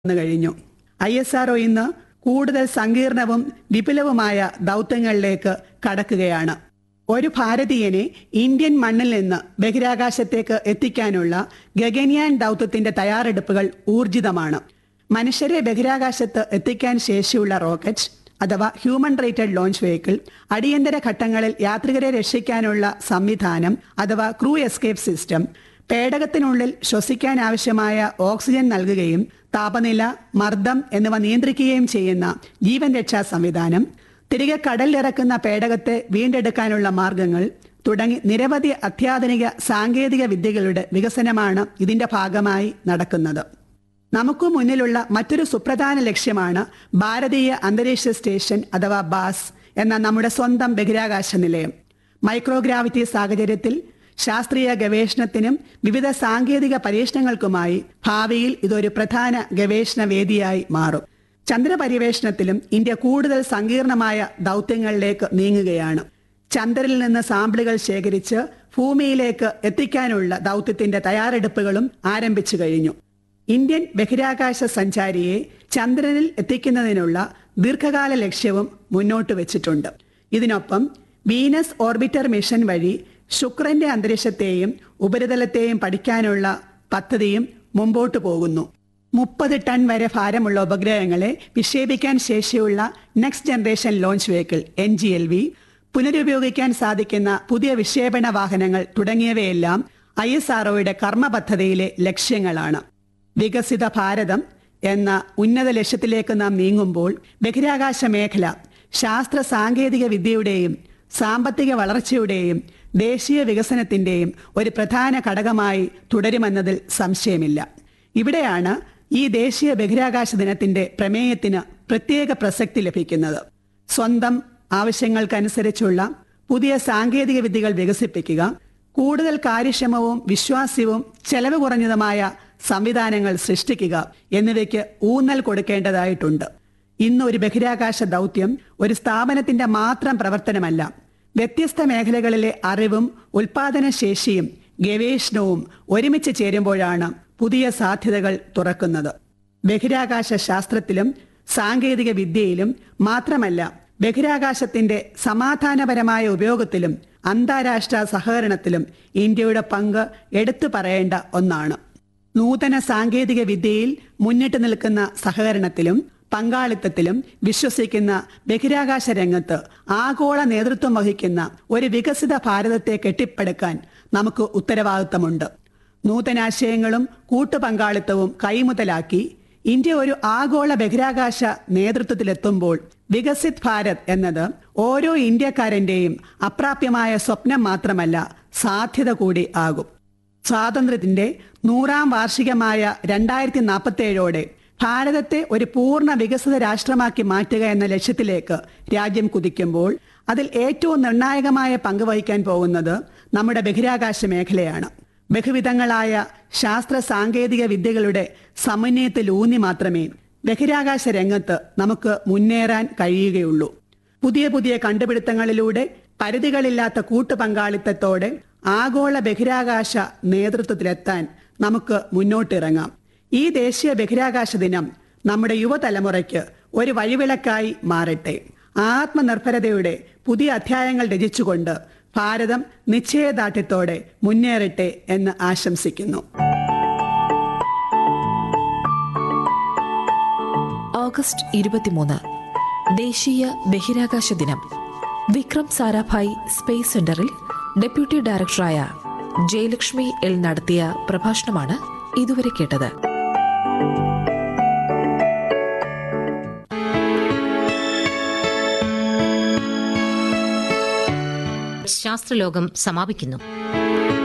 വന്നു കഴിഞ്ഞു I S R O ഇന്ന് കൂടുതൽ സങ്കീർണവും വിപുലവുമായ ദൗത്യങ്ങളിലേക്ക് കടക്കുകയാണ് ഒരു ഭാരതീയനെ ഇന്ത്യൻ മണ്ണിൽ നിന്ന് ബഹിരാകാശത്തേക്ക് എത്തിക്കാനുള്ള ഗഗൻയാൻ ദൗത്യത്തിന്റെ തയ്യാറെടുപ്പുകൾ ഊർജിതമാണ് മനുഷ്യരെ ബഹിരാകാശത്ത് എത്തിക്കാൻ ശേഷിയുള്ള റോക്കറ്റ് അഥവാ ഹ്യൂമൻ റേറ്റഡ് ലോഞ്ച് വെഹിക്കിൾ അടിയന്തര ഘട്ടങ്ങളിൽ യാത്രികരെ രക്ഷിക്കാനുള്ള സംവിധാനം അഥവാ ക്രൂ എസ്കേപ്പ് സിസ്റ്റം പേടകത്തിനുള്ളിൽ ശ്വസിക്കാൻ ആവശ്യമായ ഓക്സിജൻ നൽകുകയും താപനില മർദ്ദം എന്നിവ നിയന്ത്രിക്കുകയും ചെയ്യുന്ന ജീവൻ രക്ഷാ സംവിധാനം തിരികെ കടലിലിറക്കുന്ന പേടകത്തെ വീണ്ടെടുക്കാനുള്ള മാർഗങ്ങൾ തുടങ്ങി നിരവധി അത്യാധുനിക സാങ്കേതിക വിദ്യകളുടെ വികസനമാണ് ഇതിന്റെ ഭാഗമായി നടക്കുന്നത് നമുക്ക് മുന്നിലുള്ള മറ്റൊരു സുപ്രധാന ലക്ഷ്യമാണ് ഭാരതീയ അന്തരീക്ഷ സ്റ്റേഷൻ അഥവാ ബാസ് എന്ന നമ്മുടെ സ്വന്തം ബഹിരാകാശ നിലയം മൈക്രോഗ്രാവിറ്റി സാഹചര്യത്തിൽ ശാസ്ത്രീയ ഗവേഷണത്തിനും വിവിധ സാങ്കേതിക പരീക്ഷണങ്ങൾക്കുമായി ഭാവിയിൽ ഇതൊരു പ്രധാന ഗവേഷണ വേദിയായി മാറും ചന്ദ്രപര്യവേഷണത്തിലും ഇന്ത്യ കൂടുതൽ സങ്കീർണമായ ദൗത്യങ്ങളിലേക്ക് നീങ്ങുകയാണ് ചന്ദ്രനിൽ നിന്ന് സാമ്പിളുകൾ ശേഖരിച്ച് ഭൂമിയിലേക്ക് എത്തിക്കാനുള്ള ദൗത്യത്തിന്റെ തയ്യാറെടുപ്പുകളും ആരംഭിച്ചു കഴിഞ്ഞു ഇന്ത്യൻ ബഹിരാകാശ സഞ്ചാരിയെ ചന്ദ്രനിൽ എത്തിക്കുന്നതിനുള്ള ദീർഘകാല ലക്ഷ്യവും മുന്നോട്ട് വെച്ചിട്ടുണ്ട് ഇതിനൊപ്പം വീനസ് ഓർബിറ്റർ മിഷൻ വഴി ശുക്രന്റെ അന്തരീക്ഷത്തെയും ഉപരിതലത്തെയും പഠിക്കാനുള്ള പദ്ധതിയും മുമ്പോട്ട് പോകുന്നു മുപ്പത് ടൺ വരെ ഭാരമുള്ള ഉപഗ്രഹങ്ങളെ വിക്ഷേപിക്കാൻ ശേഷിയുള്ള next generation launch vehicle N G L V പുനരുപയോഗിക്കാൻ സാധിക്കുന്ന പുതിയ വിക്ഷേപണ വാഹനങ്ങൾ തുടങ്ങിയവയെല്ലാം ഐ എസ് ആർഒയുടെ കർമ്മ പദ്ധതിയിലെ ലക്ഷ്യങ്ങളാണ് വികസിത ഭാരതം എന്ന ഉന്നത ലക്ഷ്യത്തിലേക്ക് നാം നീങ്ങുമ്പോൾ ബഹിരാകാശ മേഖല ശാസ്ത്ര സാങ്കേതിക വിദ്യയുടെയും സാമ്പത്തിക വളർച്ചയുടെയും ദേശീയ വികസനത്തിന്റെയും ഒരു പ്രധാന ഘടകമായി തുടരുമെന്നതിൽ സംശയമില്ല ഇവിടെയാണ് ഈ ദേശീയ ബഹിരാകാശ ദിനത്തിന്റെ പ്രമേയത്തിന് പ്രത്യേക പ്രസക്തി ലഭിക്കുന്നത് സ്വന്തം ആവശ്യങ്ങൾക്കനുസരിച്ചുള്ള പുതിയ സാങ്കേതിക വിദ്യകൾ വികസിപ്പിക്കുക കൂടുതൽ കാര്യക്ഷമവും വിശ്വാസ്യവും ചെലവ് കുറഞ്ഞതുമായ സംവിധാനങ്ങൾ സൃഷ്ടിക്കുക എന്നിവയ്ക്ക് ഊന്നൽ കൊടുക്കേണ്ടതായിട്ടുണ്ട് ഇന്ന് ഒരു ബഹിരാകാശ ദൗത്യം ഒരു സ്ഥാപനത്തിന്റെ മാത്രം പ്രവർത്തനമല്ല വ്യത്യസ്ത മേഖലകളിലെ അറിവും ഉൽപാദനശേഷിയും ഗവേഷണവും ഒരുമിച്ച് ചേരുമ്പോഴാണ് പുതിയ സാധ്യതകൾ തുറക്കുന്നത് ബഹിരാകാശ ശാസ്ത്രത്തിലും സാങ്കേതിക വിദ്യയിലും മാത്രമല്ല ബഹിരാകാശത്തിന്റെ സമാധാനപരമായ ഉപയോഗത്തിലും അന്താരാഷ്ട്ര സഹകരണത്തിലും ഇന്ത്യയുടെ പങ്ക് എടുത്തു പറയേണ്ട ഒന്നാണ് നൂതന സാങ്കേതിക വിദ്യയിൽ മുന്നിട്ട് നിൽക്കുന്ന സഹകരണത്തിലും പങ്കാളിത്തത്തിലും വിശ്വസിക്കുന്ന ബഹിരാകാശ രംഗത്ത് ആഗോള നേതൃത്വം വഹിക്കുന്ന ഒരു വികസിത ഭാരതത്തെ കെട്ടിപ്പടുക്കാൻ നമുക്ക് ഉത്തരവാദിത്തമുണ്ട് നൂതനാശയങ്ങളും കൂട്ടുപങ്കാളിത്തവും കൈമുതലാക്കി ഇന്ത്യ ഒരു ആഗോള ബഹിരാകാശ നേതൃത്വത്തിലെത്തുമ്പോൾ വികസിത് ഭാരത് എന്നത് ഓരോ ഇന്ത്യക്കാരന്റെയും അപ്രാപ്യമായ സ്വപ്നം മാത്രമല്ല സാധ്യത കൂടി ആകും സ്വാതന്ത്ര്യത്തിന്റെ നൂറാം വാർഷികമായ രണ്ടായിരത്തി നാൽപ്പത്തേഴോടെ ഭാരതത്തെ ഒരു പൂർണ്ണ വികസിത രാഷ്ട്രമാക്കി മാറ്റുക എന്ന ലക്ഷ്യത്തിലേക്ക് രാജ്യം കുതിക്കുമ്പോൾ അതിൽ ഏറ്റവും നിർണായകമായ പങ്ക് വഹിക്കാൻ പോകുന്നത് നമ്മുടെ ബഹിരാകാശ മേഖലയാണ് ബഹുവിധങ്ങളായ ശാസ്ത്ര സാങ്കേതിക വിദ്യകളുടെ സമന്വയത്തിലൂന്നി മാത്രമേ ബഹിരാകാശ രംഗത്ത് നമുക്ക് മുന്നേറാൻ കഴിയുകയുള്ളൂ പുതിയ പുതിയ കണ്ടുപിടുത്തങ്ങളിലൂടെ പരിധികളില്ലാത്ത കൂട്ടുപങ്കാളിത്തത്തോടെ ആഗോള ബഹിരാകാശ നേതൃത്വത്തിലെത്താൻ നമുക്ക് മുന്നോട്ടിറങ്ങാം ഈ ദേശീയ ബഹിരാകാശ ദിനം നമ്മുടെ യുവതലമുറയ്ക്ക് ഒരു വഴിവിളക്കായി മാറട്ടെ ആത്മനിർഭരതയുടെ പുതിയ അധ്യായങ്ങൾ രചിച്ചുകൊണ്ട് ഭാരതം നിശ്ചയദാർഢ്യത്തോടെ മുന്നേറട്ടെ എന്ന് ആശംസിക്കുന്നു ഓഗസ്റ്റ് ഇരുപത്തിമൂന്ന് ദേശീയ ബഹിരാകാശ ദിനം വിക്രം സാരാഭായ് സ്പേസ് സെന്ററിൽ ഡെപ്യൂട്ടി ഡയറക്ടറായ ജയലക്ഷ്മി എൽ നടത്തിയ പ്രഭാഷണമാണ് ഇതുവരെ കേട്ടത് ശാസ്ത്രലോകം സമാപിക്കുന്നു